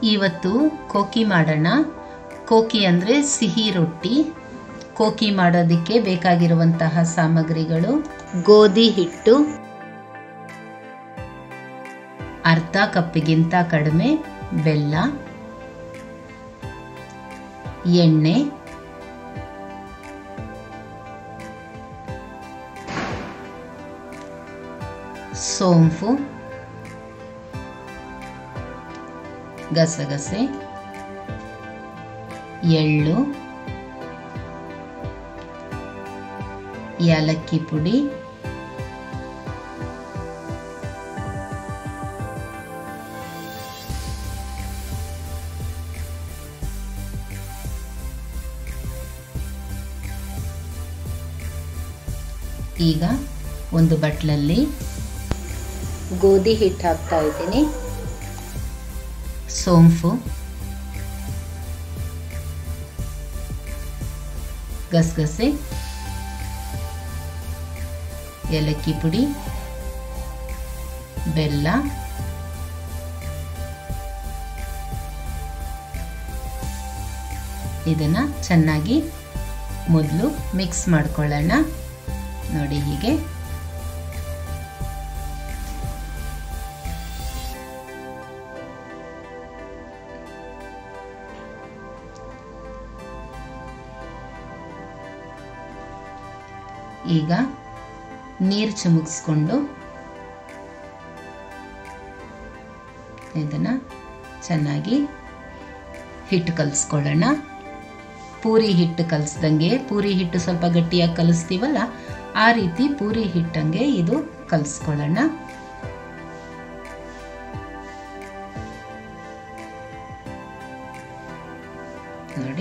ಇವತ್ತು ಕೋಕಿ ಮಾಡೋಣ ಕೋಕಿ ಅಂದರೆ ಸಿಹಿ ರೊಟ್ಟಿ ಕೋಕಿ ಮಾಡೋದಕ್ಕೆ ಬೇಕಾಗಿರುವಂತಹ ಸಾಮಗ್ರಿಗಳು ಗೋಧಿ ಹಿಟ್ಟು ಅರ್ಧ ಕಪ್ಪಿಗಿಂತ ಕಡಿಮೆ ಬೆಲ್ಲ ಎಣ್ಣೆ ಸೋಂಪು ಗಸಗಸೆ ಎಳ್ಳು ಏಲಕ್ಕಿ ಪುಡಿ ಈಗ ಒಂದು ಬಟ್ಲಲ್ಲಿ ಗೋಧಿ ಹಿಟ್ಟು ಹಾಕ್ತಾ ಇದ್ದೀನಿ ಸೋಂಪು ಗಸಗಸೆ ಏಲಕ್ಕಿ ಪುಡಿ ಬೆಲ್ಲ ಇದನ್ನು ಚೆನ್ನಾಗಿ ಮೊದಲು ಮಿಕ್ಸ್ ಮಾಡ್ಕೊಳ್ಳೋಣ ನೋಡಿ ಹೀಗೆ ಈಗ ನೀರು ಚಿಮುಕ್ಸ್ಕೊಂಡು ಇದನ್ನು ಚೆನ್ನಾಗಿ ಹಿಟ್ಟು ಕಲಿಸ್ಕೊಳ್ಳೋಣ ಪೂರಿ ಹಿಟ್ಟು ಕಲಿಸ್ದಂಗೆ ಪೂರಿ ಹಿಟ್ಟು ಸ್ವಲ್ಪ ಗಟ್ಟಿಯಾಗಿ ಕಲಿಸ್ತೀವಲ್ಲ ಆ ರೀತಿ ಪೂರಿ ಹಿಟ್ಟಂಗೆ ಇದು ಕಲಿಸ್ಕೊಳ್ಳೋಣ ನೋಡಿ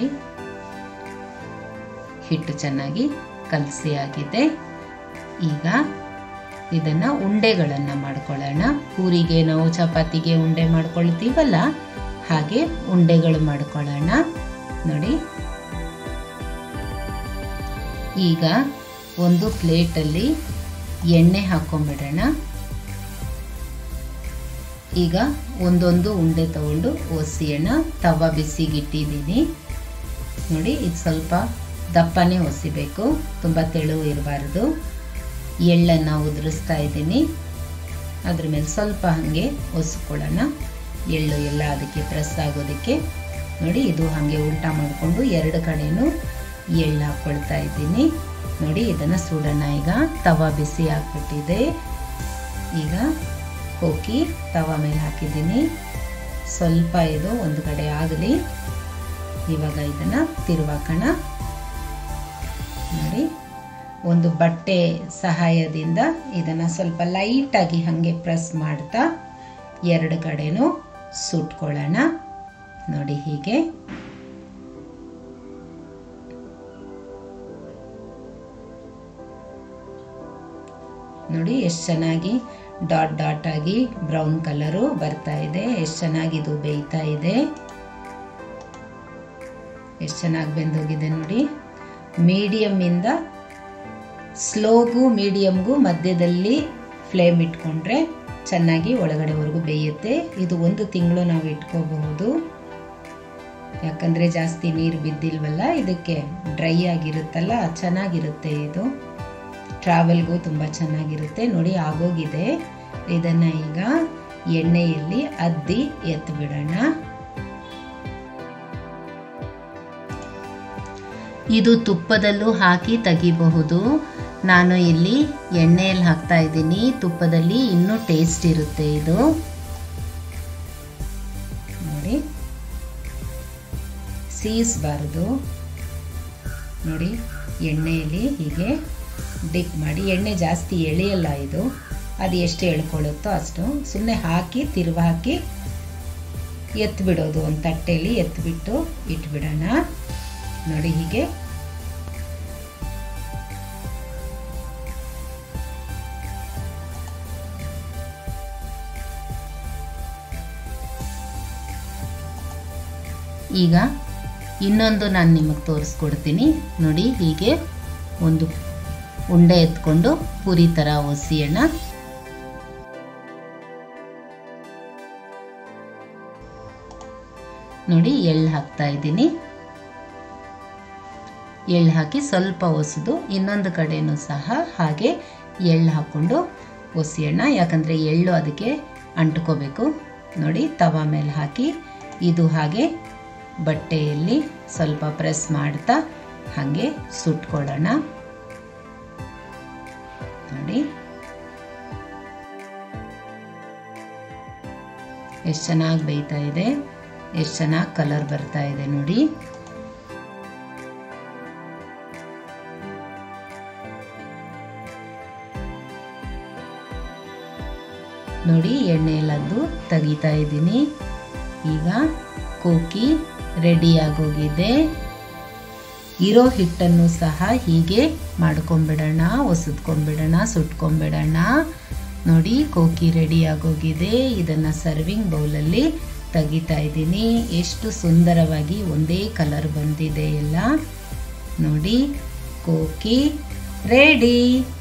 ಹಿಟ್ಟು ಚೆನ್ನಾಗಿ ಕಲಸಿ ಆಗಿದೆ ಈಗ ಇದನ್ನು ಉಂಡೆಗಳನ್ನು ಮಾಡ್ಕೊಳ್ಳೋಣ ಪೂರಿಗೆ ನಾವು ಚಪಾತಿಗೆ ಉಂಡೆ ಮಾಡ್ಕೊಳ್ತೀವಲ್ಲ ಹಾಗೆ ಉಂಡೆಗಳು ಮಾಡ್ಕೊಳ್ಳೋಣ ನೋಡಿ ಈಗ ಒಂದು ಪ್ಲೇಟಲ್ಲಿ ಎಣ್ಣೆ ಹಾಕೊಂಡ್ಬಿಡೋಣ ಈಗ ಒಂದೊಂದು ಉಂಡೆ ತಗೊಂಡು ಒಸಿಯೋಣ ತವ ಬಿಸಿಗಿಟ್ಟಿದ್ದೀನಿ ನೋಡಿ ಇದು ಸ್ವಲ್ಪ ದಪ್ಪನೇ ಒಸಿಬೇಕು ತುಂಬ ತೆಳು ಇರಬಾರ್ದು ಎಳ್ಳನ್ನು ಉದುರಿಸ್ತಾ ಇದ್ದೀನಿ ಅದ್ರ ಮೇಲೆ ಸ್ವಲ್ಪ ಹಾಗೆ ಒಸ್ಕೊಳ್ಳೋಣ ಎಳ್ಳು ಎಲ್ಲ ಅದಕ್ಕೆ ಪ್ರೆಸ್ ಆಗೋದಕ್ಕೆ ನೋಡಿ ಇದು ಹಾಗೆ ಉಲ್ಟಾ ಮಾಡಿಕೊಂಡು ಎರಡು ಕಡೆನೂ ಎಳ್ಳು ಹಾಕ್ಕೊಳ್ತಾ ಇದ್ದೀನಿ ನೋಡಿ ಇದನ್ನು ಸುಡೋಣ ಈಗ ತವ ಬಿಸಿ ಹಾಕ್ಬಿಟ್ಟಿದೆ ಈಗ ಕೋಕಿ ತವ ಮೇಲೆ ಹಾಕಿದ್ದೀನಿ ಸ್ವಲ್ಪ ಇದು ಒಂದು ಕಡೆ ಆಗಲಿ ಇವಾಗ ಇದನ್ನು ತಿರುವಾಕೋಣ ನೋಡಿ ಒಂದು ಬಟ್ಟೆ ಸಹಾಯದಿಂದ ಇದನ್ನು ಸ್ವಲ್ಪ ಲೈಟಾಗಿ ಹಾಗೆ ಪ್ರೆಸ್ ಮಾಡ್ತಾ ಎರಡು ಕಡೆನೂ ಸುಟ್ಕೊಳ್ಳೋಣ ನೋಡಿ ಹೀಗೆ ನೋಡಿ ಎಷ್ಟು ಚೆನ್ನಾಗಿ ಡಾಟ್ ಡಾಟ್ ಆಗಿ ಬ್ರೌನ್ ಕಲರು ಬರ್ತಾ ಇದೆ ಎಷ್ಟು ಚೆನ್ನಾಗಿ ಇದು ಬೇಯ್ತಾ ಇದೆ ಎಷ್ಟು ಚೆನ್ನಾಗಿ ಬೆಂದೋಗಿದೆ ನೋಡಿ ಮೀಡಿಯಮ್ಮಿಂದ ಸ್ಲೋಗೂ ಮೀಡಿಯಮ್ಗೂ ಮಧ್ಯದಲ್ಲಿ ಫ್ಲೇಮ್ ಇಟ್ಕೊಂಡ್ರೆ ಚೆನ್ನಾಗಿ ಒಳಗಡೆವರೆಗೂ ಬೇಯುತ್ತೆ ಇದು ಒಂದು ತಿಂಗಳು ನಾವು ಇಟ್ಕೋಬಹುದು ಯಾಕಂದರೆ ಜಾಸ್ತಿ ನೀರು ಬಿದ್ದಿಲ್ವಲ್ಲ ಇದಕ್ಕೆ ಡ್ರೈ ಆಗಿರುತ್ತಲ್ಲ ಚೆನ್ನಾಗಿರುತ್ತೆ ಇದು ಟ್ರಾವೆಲ್ಗೂ ತುಂಬ ಚೆನ್ನಾಗಿರುತ್ತೆ ನೋಡಿ ಆಗೋಗಿದೆ ಇದನ್ನು ಈಗ ಎಣ್ಣೆಯಲ್ಲಿ ಅದ್ದಿ ಎತ್ತು ಬಿಡೋಣ ಇದು ತುಪ್ಪದಲ್ಲೂ ಹಾಕಿ ತೆಗಿಬಹುದು ನಾನು ಇಲ್ಲಿ ಎಣ್ಣೆಯಲ್ಲಿ ಹಾಕ್ತಾ ಇದ್ದೀನಿ ತುಪ್ಪದಲ್ಲಿ ಇನ್ನೂ ಟೇಸ್ಟ್ ಇರುತ್ತೆ ಇದು ನೋಡಿ ಸೀಸ್ಬಾರ್ದು ನೋಡಿ ಎಣ್ಣೆಯಲ್ಲಿ ಹೀಗೆ ಡಿಪ್ ಮಾಡಿ ಎಣ್ಣೆ ಜಾಸ್ತಿ ಎಳೆಯಲ್ಲ ಇದು ಅದು ಎಷ್ಟು ಎಳ್ಕೊಳ್ಳುತ್ತೋ ಅಷ್ಟು ಸುಮ್ಮನೆ ಹಾಕಿ ತಿರುವು ಹಾಕಿ ಎತ್ಬಿಡೋದು ಒಂದು ತಟ್ಟೆಯಲ್ಲಿ ಎತ್ಬಿಟ್ಟು ಇಟ್ಬಿಡೋಣ ನೋಡಿ ಹೀಗೆ ಈಗ ಇನ್ನೊಂದು ನಾನು ನಿಮಗೆ ತೋರಿಸ್ಕೊಡ್ತೀನಿ ನೋಡಿ ಹೀಗೆ ಒಂದು ಉಂಡೆ ಎತ್ಕೊಂಡು ಪೂರಿ ಥರ ಒಸಿಯೋಣ ನೋಡಿ ಎಳ್ಳು ಹಾಕ್ತಾ ಇದ್ದೀನಿ ಎಳ್ಳು ಹಾಕಿ ಸ್ವಲ್ಪ ಒಸೆದು ಇನ್ನೊಂದು ಕಡೆನೂ ಸಹ ಹಾಗೆ ಎಳ್ಳು ಹಾಕ್ಕೊಂಡು ಒಸಿಯೋಣ ಯಾಕಂದರೆ ಎಳ್ಳು ಅದಕ್ಕೆ ಅಂಟ್ಕೋಬೇಕು ನೋಡಿ ತವ ಮೇಲೆ ಹಾಕಿ ಇದು ಹಾಗೆ ಬಟ್ಟೆಯಲ್ಲಿ ಸ್ವಲ್ಪ ಪ್ರೆಸ್ ಮಾಡ್ತಾ ಹಾಗೆ ಸುಟ್ಕೊಳ್ಳೋಣ ನೋಡಿ ಎಷ್ಟು ಚೆನ್ನಾಗಿ ಬೇಯ್ತಾ ಇದೆ ಎಷ್ಟು ಚೆನ್ನಾಗಿ ಕಲರ್ ಬರ್ತಾ ಇದೆ ನೋಡಿ ನೋಡಿ ಎಣ್ಣೆಯಲ್ಲದ್ದು ತೆಗಿತಾ ಇದ್ದೀನಿ ಈಗ ಕೋಕಿ ರೆಡಿ ಆಗೋಗಿದೆ ಇರೋ ಹಿಟ್ಟನ್ನು ಸಹ ಹೀಗೆ ಮಾಡ್ಕೊಂಬಿಡೋಣ ಒಸದ್ಕೊಂಬಿಡೋಣ ಸುಟ್ಕೊಂಬಿಡೋಣ ನೋಡಿ ಕೋಕಿ ರೆಡಿ ಆಗೋಗಿದೆ ಇದನ್ನು ಸರ್ವಿಂಗ್ ಬೌಲಲ್ಲಿ ತೆಗಿತಾ ಇದ್ದೀನಿ ಎಷ್ಟು ಸುಂದರವಾಗಿ ಒಂದೇ ಕಲರ್ ಬಂದಿದೆ ಎಲ್ಲ ನೋಡಿ ಕೋಕಿ ರೆಡಿ